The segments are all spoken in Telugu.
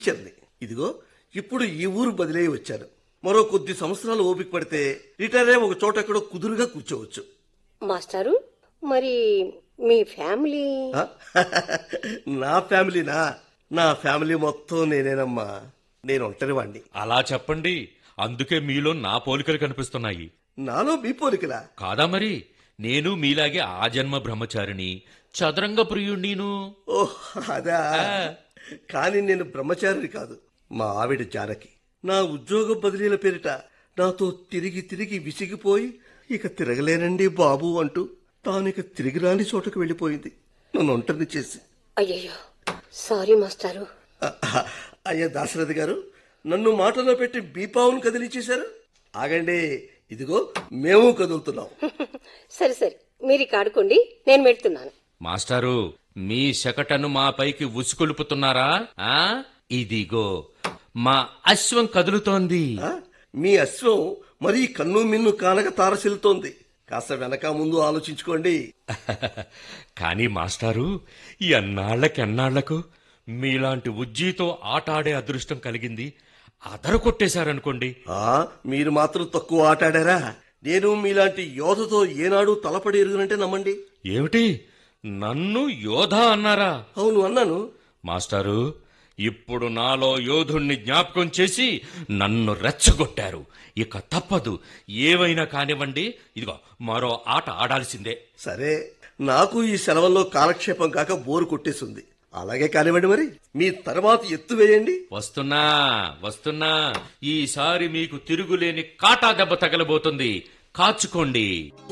టీచర్ని ఇదిగో ఇప్పుడు ఈ ఊరు బదిలీ వచ్చాను మరో కొద్ది సంవత్సరాలు ఓపిక పడితే రిటైర్ అయ్యి ఒక చోట ఎక్కడో కుదురుగా కూర్చోవచ్చు మాస్టారు మరి మీ ఫ్యామిలీ ఆ? నా ఫ్యామిలీనా నా ఫ్యామిలీ మొత్తం నేనేనమ్మా నేను ఒంటరి వాణ్ణి అలా చెప్పండి అందుకే మీలో నా పోలికలు కనిపిస్తున్నాయి నాలో మీ పోలికలా కాదా మరి నేను మీలాగే ఆ జన్మ బ్రహ్మచారిని చదరంగ ప్రియుణ్ణిను ఓహ్ అదా కానీ నేను బ్రహ్మచారిని కాదు మా ఆవిడ జానకి నా ఉద్యోగ బదిలీల పేరిట నాతో తిరిగి తిరిగి విసిగిపోయి ఇక తిరగలేనండి బాబు అంటూ తానిక తిరిగి రాని చోటకు వెళ్ళిపోయింది నన్ను ఒంటరిని చేసి అయ్యయ్యో సారీ మాస్టారు అహ, అయ్యా దాశరథి గారు నన్ను మాటలో పెట్టి బీపావును కదిలించేశారు ఆగండి ఇదిగో మేము కదులుతున్నాం సరే సరే మీరు ఇక ఆడుకోండి నేను పెడుతున్నాను మాస్టారు మీ శకటను మా పైకి ఉసుకొలుపుతున్నారా ఆ ఇదిగో మా అశ్వం కదులుతోంది ఆ? మీ అశ్వం మరీ కన్ను మిన్ను కానక తారసిల్లుతోంది కాస్త వెనక ముందు ఆలోచించుకోండి కానీ మాస్టారు ఎన్నాళ్లకెన్నాళ్లకు మీలాంటి ఉజ్జీతో ఆట ఆడే అదృష్టం కలిగింది అదర కొట్టేశారనుకోండి ఆ మీరు మాత్రం తక్కువ ఆటాడారా నేను మీలాంటి యోధతో ఏనాడు తలపడి ఎరుగునంటే నమ్మండి ఏమిటి నన్ను యోధ అన్నారా అవును అన్నాను మాస్టారు ఇప్పుడు నాలో యోధుణ్ణి జ్ఞాపకం చేసి నన్ను రెచ్చగొట్టారు ఇక తప్పదు ఏవైనా కానివ్వండి ఇదిగో మరో ఆట ఆడాల్సిందే సరే నాకు ఈ సెలవుల్లో కాలక్షేపం కాక బోరు కొట్టేసింది అలాగే కానివ్వండి మరి మీ తర్వాత ఎత్తు వేయండి వస్తున్నా వస్తున్నా ఈసారి మీకు తిరుగులేని కాటా దెబ్బ తగలబోతుంది కాచుకోండి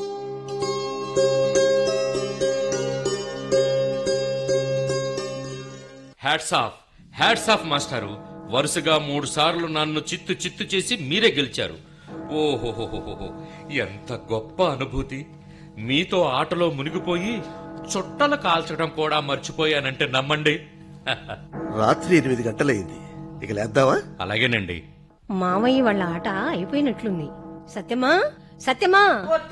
హ్యాట్స్ ఆఫ్ హ్యాట్స్ ఆఫ్ మాస్టారు వరుసగా మూడు సార్లు నన్ను చిత్తు చిత్తు చేసి మీరే గెలిచారు ఓహోహోహోహో ఎంత గొప్ప అనుభూతి మీతో ఆటలో మునిగిపోయి చుట్టలు కాల్చడం కూడా మర్చిపోయానంటే నమ్మండి రాత్రి ఎనిమిది గంటలైంది ఇక లేద్దామా అలాగేనండి మామయ్య వాళ్ళ ఆట అయిపోయినట్లుంది సత్యమా సత్యమా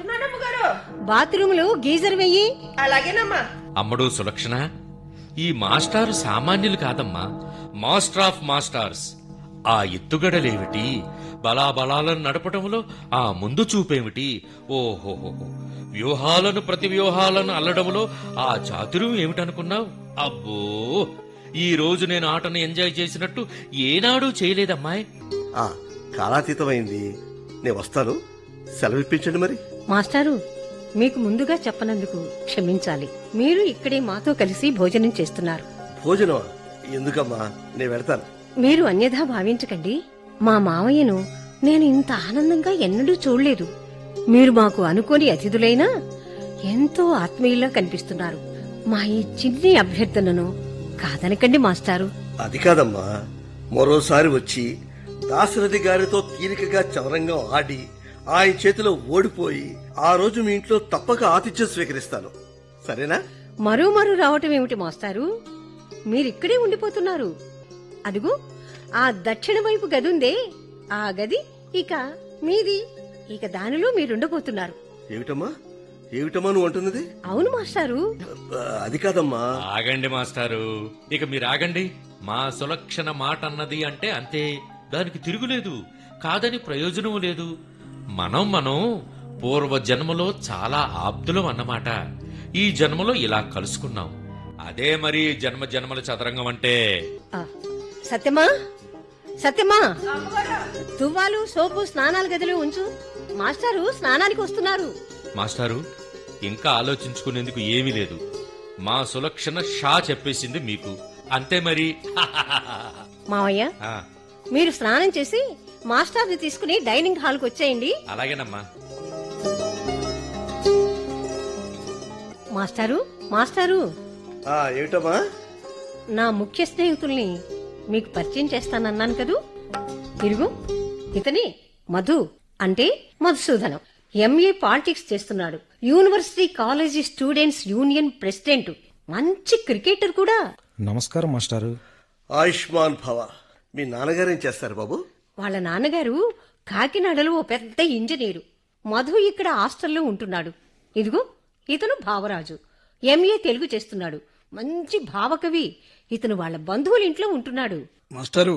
బాత్రూమ్ లో గీజర్ వెయ్యి అలాగేనమ్మా అమ్మడు సులక్షణ ఈ మాస్టారు సామాన్యులు కాదమ్మా మాస్టర్ ఆఫ్ మాస్టార్స్ ఆ ఎత్తుగడలేమిటి బలాబలాలను నడపటంలో ఆ ముందు చూపేమిటి ఓహోహోహో వ్యూహాలను ప్రతి వ్యూహాలను అల్లడంలో ఆ చాతుర్యం ఏమిటనుకున్నావు అబ్బో ఈ రోజు నేను ఆటను ఎంజాయ్ చేసినట్టు ఏనాడూ చేయలేదమ్మాయ్ ఆ కాలాతీతమైంది నేను వస్తాను సెలవు ఇప్పించండి మరి మాస్టారు మీకు ముందుగా చెప్పనందుకు క్షమించాలి మీరు ఇక్కడే మాతో కలిసి భోజనం చేస్తున్నారు భోజనం ఎందుకమ్మా నేను వెళ్తాను మీరు అన్యథా భావించకండి మా మావయ్యను నేను ఇంత ఆనందంగా ఎన్నడూ చూడలేదు మీరు మాకు అనుకోని అతిథులైనా ఎంతో ఆత్మీయులా కనిపిస్తున్నారు మా ఈ చిన్ని అభ్యర్థనను కాదనకండి మాస్టారు అది కాదమ్మా మరోసారి వచ్చి దాశరథి గారితో తీరికగా చవరంగా ఆడి ఆయన చేతిలో ఓడిపోయి ఆ రోజు మీ ఇంట్లో తప్పక ఆతిథ్యం స్వీకరిస్తాను సరేనా మరో మరో రావటం ఏమిటి మాస్టారు మీరిక్కడే ఉండిపోతున్నారు అదుగు ఆ దక్షిణ వైపు గది ఉందే ఆ గది ఇక మీది ఇక దానిలో మీరుండబోతున్నారు ఏమిటమ్మా ఏమిటమ్మా నువ్వు అంటున్నది అవును మాస్టారు ఆ, అది కాదమ్మా ఆగండి మాస్టారు ఇక మీరు ఆగండి మా సులక్షణ మాట అన్నది అంటే అంతే దానికి తిరుగులేదు కాదని ప్రయోజనం లేదు మనం మనం పూర్వ జన్మలో చాలా ఆప్తులం అన్నమాట ఈ జన్మలో ఇలా కలుసుకున్నాం అదే మరి జన్మ జన్మల చదరంగం అంటే ఆ, సత్యమా సత్యమా తువ్వాలు సోపు స్నానాల గదిలో ఉంచు మాస్టారు స్నానానికి వస్తున్నారు మాస్టారు ఇంకా ఆలోచించుకునేందుకు ఏమీ లేదు మా సులక్షణ షా చెప్పేసింది మీకు అంతే మరి మావయ్య ఆ, మీరు స్నానం చేసి మాస్టర్ని తీసుకుని డైనింగ్ హాల్కి వచ్చేయండి అలాగేనమ్మా మాస్టారు మాస్టారు ఆ, ఏమిటమ్మా నా ముఖ్య స్నేహితుల్ని మీకు పరిచయం చేస్తానన్నాను కదూ ఇరుగు ఇతని మధు అంటే మధుసూదనం ఎంఏ పాలిటిక్స్ చేస్తున్నాడు university college students union president మంచి క్రికెటర్ కూడా నమస్కారం మాస్టారు ఆయుష్మాన్ భవ మీ నాన్నగారు ఏం చేస్తారు బాబు వాళ్ళ నాన్నగారు కాకినాడలో ఓ పెద్ద ఇంజనీరు మధు ఇక్కడ హాస్టల్లో ఉంటున్నాడు ఇదిగో ఇతను భావరాజు ఎంఏ తెలుగు చేస్తున్నాడు మంచి భావకవి ఇతను వాళ్ళ బంధువుల ఇంట్లో ఉంటున్నాడు మాస్టారు